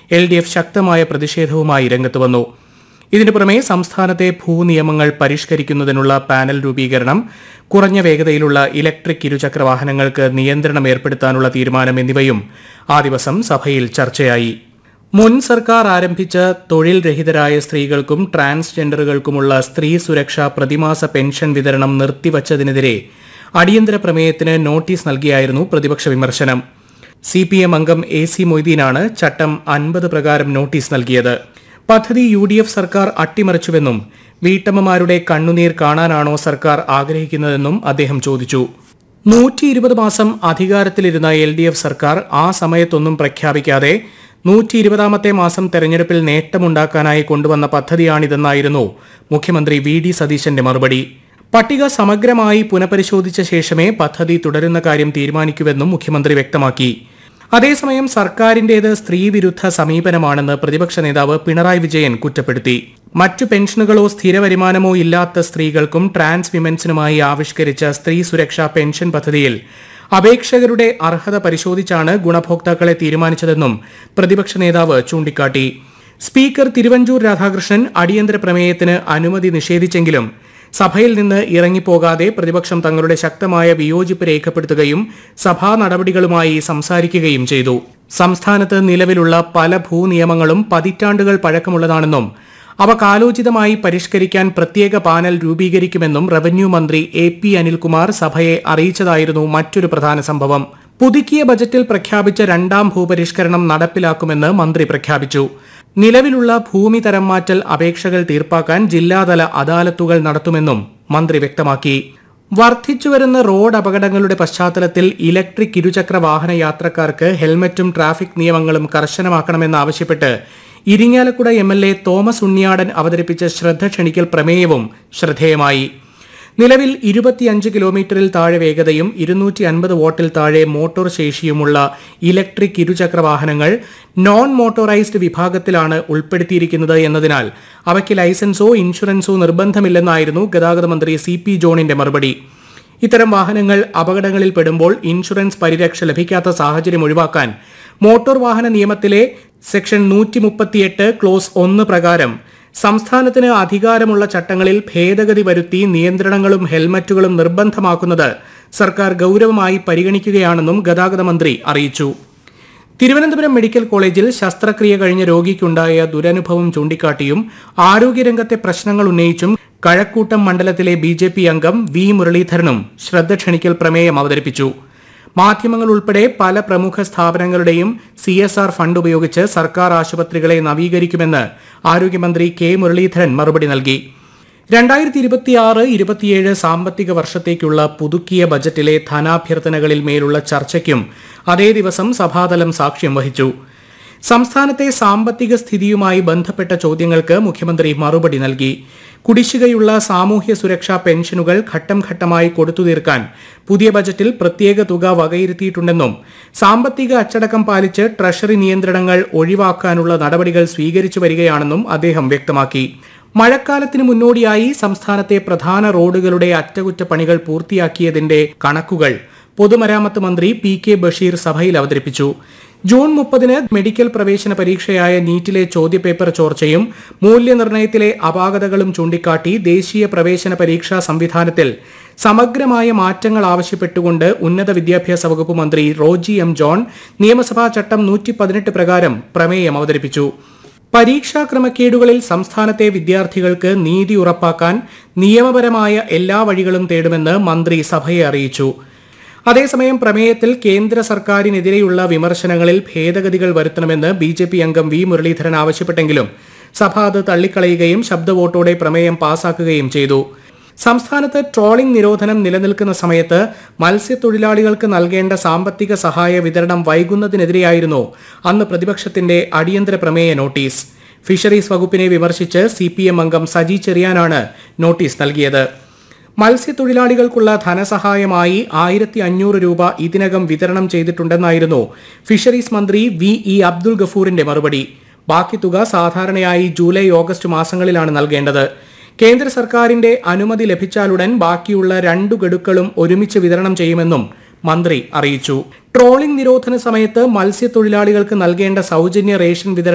L D F ശക്തമായ പ്രതിഷേധവുമായി രംഗത്ത് വന്നു ഇതിനു പുറമെ സംസ്ഥാനത്തെ ഭൂനിയമങ്ങൾ പരിഷ്കരിക്കുന്നതിനുള്ള പാനൽ രൂപീകരണം കുറഞ്ഞ വേഗതയിലുള്ള ഇലക്ട്രിക് ഇരുചക്ര വാഹനങ്ങൾക്ക് നിയന്ത്രണം ഏർപ്പെടുത്താനുള്ള തീരുമാനം എന്നിവയും ആ ദിവസം സഭയിൽ ചർച്ചയായി മുൻ സർക്കാർ ആരംഭിച്ച തൊഴിൽ രഹിതരായ സ്ത്രീകൾക്കും ട്രാൻസ്ജെൻഡറുകൾക്കുമുള്ള സ്ത്രീ സുരക്ഷാ പ്രതിമാസ പെൻഷൻ വിതരണം നിർത്തിവച്ചതിനെതിരെ അടിയന്തര പ്രമേയത്തിന് നോട്ടീസ് നൽകിയായിരുന്നു പ്രതിപക്ഷ വിമർശനം സി പി എം അംഗം എ സി മൊയ്തീനാണ് ചട്ടം അൻപത് പ്രകാരം നോട്ടീസ് നൽകിയത് പദ്ധതി യു ഡി എഫ് സർക്കാർ അട്ടിമറിച്ചുവെന്നും വീട്ടമ്മമാരുടെ കണ്ണുനീർ കാണാനാണോ സർക്കാർ ആഗ്രഹിക്കുന്നതെന്നും അദ്ദേഹം ചോദിച്ചു നൂറ്റി ഇരുപത് മാസം അധികാരത്തിലിരുന്ന എൽ ഡി എഫ് സർക്കാർ ആ സമയത്തൊന്നും പ്രഖ്യാപിക്കാതെ നൂറ്റി ഇരുപതാമത്തെ മാസം തെരഞ്ഞെടുപ്പിൽ നേട്ടമുണ്ടാക്കാനായി കൊണ്ടുവന്ന പദ്ധതിയാണിതെന്നായിരുന്നു മുഖ്യമന്ത്രി വി ഡി സതീശന്റെ മറുപടി പട്ടിക സമഗ്രമായി പുനഃപരിശോധിച്ച ശേഷമേ പദ്ധതി തുടരുന്ന കാര്യം തീരുമാനിക്കൂവെന്നും മുഖ്യമന്ത്രി വ്യക്തമാക്കി അതേസമയം സർക്കാരിന്റേത് സ്ത്രീവിരുദ്ധ സമീപനമാണെന്ന് പ്രതിപക്ഷ നേതാവ് പിണറായി വിജയൻ കുറ്റപ്പെടുത്തി മറ്റു പെൻഷനുകളോ സ്ഥിര വരുമാനമോ ഇല്ലാത്ത സ്ത്രീകൾക്കും ട്രാൻസ് വിമൻസിനുമായി ആവിഷ്കരിച്ച സ്ത്രീ സുരക്ഷാ പെൻഷൻ പദ്ധതിയിൽ അപേക്ഷകരുടെ അർഹത പരിശോധിച്ചാണ് ഗുണഭോക്താക്കളെ തീരുമാനിച്ചതെന്നും പ്രതിപക്ഷ നേതാവ് ചൂണ്ടിക്കാട്ടി സ്പീക്കർ തിരുവഞ്ചൂർ രാധാകൃഷ്ണൻ അടിയന്തര പ്രമേയത്തിന് അനുമതി നിഷേധിച്ചെങ്കിലും സഭയിൽ നിന്ന് ഇറങ്ങിപ്പോകാതെ പ്രതിപക്ഷം തങ്ങളുടെ ശക്തമായ വിയോജിപ്പ് രേഖപ്പെടുത്തുകയും സഭാ നടപടികളുമായി സംസാരിക്കുകയും ചെയ്തു സംസ്ഥാനത്ത് നിലവിലുള്ള പല ഭൂനിയമങ്ങളും പതിറ്റാണ്ടുകൾ പഴക്കമുള്ളതാണെന്നും അവ കാലോചിതമായി പരിഷ്കരിക്കാൻ പ്രത്യേക പാനൽ രൂപീകരിക്കുമെന്നും റവന്യൂ മന്ത്രി എ പി അനിൽകുമാർ സഭയെ അറിയിച്ചതായിരുന്നു മറ്റൊരു പ്രധാന സംഭവം പുതുക്കിയ ബജറ്റിൽ പ്രഖ്യാപിച്ച രണ്ടാം ഭൂപരിഷ്കരണം നടപ്പിലാക്കുമെന്ന് മന്ത്രി പ്രഖ്യാപിച്ചു നിലവിലുള്ള ഭൂമി തരം മാറ്റൽ അപേക്ഷകൾ തീർപ്പാക്കാൻ ജില്ലാതല അദാലത്തുകൾ നടത്തുമെന്നും മന്ത്രി വ്യക്തമാക്കി വർദ്ധിച്ചുവരുന്ന റോഡ് അപകടങ്ങളുടെ പശ്ചാത്തലത്തിൽ ഇലക്ട്രിക് ഇരുചക്ര വാഹന യാത്രക്കാർക്ക് ഹെൽമറ്റും ട്രാഫിക് നിയമങ്ങളും കർശനമാക്കണമെന്നാവശ്യപ്പെട്ട് Irinjalakuda M L A Thomas Unniyadan അവതരിപ്പിച്ച ശ്രദ്ധ ക്ഷണിക്കൽ പ്രമേയവും ശ്രദ്ധേയമായി നിലവിൽ ഇരുപത്തിയഞ്ച് കിലോമീറ്ററിൽ താഴെ വേഗതയും ഇരുന്നൂറ്റി അൻപത് വോട്ടിൽ താഴെ മോട്ടോർ ശേഷിയുമുള്ള ഇലക്ട്രിക് ഇരുചക്ര വാഹനങ്ങൾ നോൺ മോട്ടോറൈസ്ഡ് വിഭാഗത്തിലാണ് ഉൾപ്പെടുത്തിയിരിക്കുന്നത് എന്നതിനാൽ അവയ്ക്ക് ലൈസൻസോ ഇൻഷുറൻസോ നിർബന്ധമില്ലെന്നായിരുന്നു ഗതാഗത മന്ത്രി സി പി ജോണിന്റെ മറുപടി ഇത്തരം വാഹനങ്ങൾ അപകടങ്ങളിൽ പെടുമ്പോൾ ഇൻഷുറൻസ് പരിരക്ഷ ലഭിക്കാത്ത സാഹചര്യം ഒഴിവാക്കാൻ മോട്ടോർ വാഹന നിയമത്തിലെ സെക്ഷൻ നൂറ്റി മുപ്പത്തിയെട്ട് ക്ലോസ് ഒന്ന് പ്രകാരം സംസ്ഥാനത്തിന് അധികാരമുള്ള ചട്ടങ്ങളിൽ ഭേദഗതി വരുത്തി നിയന്ത്രണങ്ങളും ഹെൽമറ്റുകളും നിർബന്ധമാക്കുന്നത് സർക്കാർ ഗൌരവമായി പരിഗണിക്കുകയാണെന്നും ഗതാഗത മന്ത്രി അറിയിച്ചു തിരുവനന്തപുരം മെഡിക്കൽ കോളേജിൽ ശസ്ത്രക്രിയ കഴിഞ്ഞ രോഗിക്കുണ്ടായ ദുരനുഭവം ചൂണ്ടിക്കാട്ടിയും ആരോഗ്യരംഗത്തെ പ്രശ്നങ്ങൾ ഉന്നയിച്ചും കഴക്കൂട്ടം മണ്ഡലത്തിലെ ബി ജെ പി അംഗം വി മുരളീധരനും ശ്രദ്ധ ക്ഷണിക്കൽ പ്രമേയം അവതരിപ്പിച്ചു മാധ്യമങ്ങൾ ഉൾപ്പെടെ പല പ്രമുഖ സ്ഥാപനങ്ങളുടെയും സി എസ് ആർ ഫണ്ട് ഉപയോഗിച്ച് സർക്കാർ ആശുപത്രികളെ നവീകരിക്കുമെന്ന് ആരോഗ്യമന്ത്രി കെ മുരളീധരൻ മറുപടി നൽകി രണ്ടായിരത്തി ഇരുപത്തിയാറ് ഇരുപത്തിയേഴ് സാമ്പത്തിക വർഷത്തേക്കുള്ള പുതുക്കിയ ബജറ്റിലെ ധനാഭ്യർത്ഥനകളിൽ മേലുള്ള ചർച്ചയ്ക്കും അതേ ദിവസം സഭാതലം സാക്ഷ്യം വഹിച്ചു സംസ്ഥാനത്തെ സാമ്പത്തിക സ്ഥിതിയുമായി ബന്ധപ്പെട്ട ചോദ്യങ്ങൾക്ക് മുഖ്യമന്ത്രി മറുപടി നൽകി കുടിശ്ശികയുള്ള സാമൂഹ്യ സുരക്ഷാ പെൻഷനുകൾ ഘട്ടം ഘട്ടമായി കൊടുത്തു തീർക്കാൻ പുതിയ ബജറ്റിൽ പ്രത്യേക തുക വകയിരുത്തിയിട്ടുണ്ടെന്നും സാമ്പത്തിക അച്ചടക്കം പാലിച്ച് ട്രഷറി നിയന്ത്രണങ്ങൾ ഒഴിവാക്കാനുള്ള നടപടികൾ സ്വീകരിച്ചു വരികയാണെന്നും അദ്ദേഹം വ്യക്തമാക്കി മഴക്കാലത്തിന് മുന്നോടിയായി സംസ്ഥാനത്തെ പ്രധാന റോഡുകളുടെ അറ്റകുറ്റപ്പണികൾ പൂർത്തിയാക്കിയതിന്റെ കണക്കുകൾ പൊതുമരാമത്ത് മന്ത്രി പി കെ ബഷീർ സഭയിൽ അവതരിപ്പിച്ചു ജൂൺ മുപ്പതിന് മെഡിക്കൽ പ്രവേശന പരീക്ഷയായ നീറ്റിലെ ചോദ്യപേപ്പർ ചോർച്ചയും മൂല്യനിർണ്ണയത്തിലെ അപാകതകളും ചൂണ്ടിക്കാട്ടി ദേശീയ പ്രവേശന പരീക്ഷാ സംവിധാനത്തിൽ സമഗ്രമായ മാറ്റങ്ങൾ ആവശ്യപ്പെട്ടുകൊണ്ട് ഉന്നത വിദ്യാഭ്യാസ വകുപ്പ് മന്ത്രി റോജി എം ജോൺ നിയമസഭാ ചട്ടം നൂറ്റി പതിനെട്ട് പ്രകാരം പ്രമേയം അവതരിപ്പിച്ചു പരീക്ഷാ ക്രമക്കേടുകളിൽ സംസ്ഥാനത്തെ വിദ്യാർത്ഥികൾക്ക് നീതി ഉറപ്പാക്കാൻ നിയമപരമായ എല്ലാ വഴികളും തേടുമെന്ന് മന്ത്രി സഭയെ അറിയിച്ചു അതേസമയം പ്രമേയത്തിൽ കേന്ദ്ര സർക്കാരിനെതിരെയുള്ള വിമർശനങ്ങളിൽ ഭേദഗതികൾ വരുത്തണമെന്ന് ബി ജെ പി അംഗം വി മുരളീധരൻ ആവശ്യപ്പെട്ടെങ്കിലും സഭ അത് തള്ളിക്കളയുകയും ശബ്ദവോട്ടോടെ പ്രമേയം പാസാക്കുകയും ചെയ്തു സംസ്ഥാനത്ത് ട്രോളിംഗ് നിരോധനം നിലനിൽക്കുന്ന സമയത്ത് മത്സ്യത്തൊഴിലാളികൾക്ക് നൽകേണ്ട സാമ്പത്തിക സഹായ വിതരണം വൈകുന്നതിനെതിരെയായിരുന്നു അന്ന് പ്രതിപക്ഷത്തിന്റെ അടിയന്തര പ്രമേയ നോട്ടീസ് ഫിഷറീസ് വകുപ്പിനെ വിമർശിച്ച് സി പി എം അംഗം സജി ചെറിയാനാണ് നോട്ടീസ് നൽകിയത് മത്സ്യത്തൊഴിലാളികൾക്കുള്ള ധനസഹായമായി ആയിരത്തി അഞ്ഞൂറ് രൂപ ഇതിനകം വിതരണം ചെയ്തിട്ടുണ്ടെന്നായിരുന്നു ഫിഷറീസ് മന്ത്രി വി ഇ അബ്ദുൾ ഗഫൂറിന്റെ മറുപടി ബാക്കി തുക സാധാരണയായി ജൂലൈ ഓഗസ്റ്റ് മാസങ്ങളിലാണ് നൽകേണ്ടത് കേന്ദ്ര സർക്കാരിന്റെ അനുമതി ലഭിച്ചാലുടൻ ബാക്കിയുള്ള രണ്ടു ഗഡുക്കളും ഒരുമിച്ച് വിതരണം ചെയ്യുമെന്നും മന്ത്രി അറിയിച്ചു ട്രോളിംഗ് നിരോധന സമയത്ത് മത്സ്യത്തൊഴിലാളികൾക്ക് നൽകേണ്ട സൗജന്യ റേഷൻ വിതരണം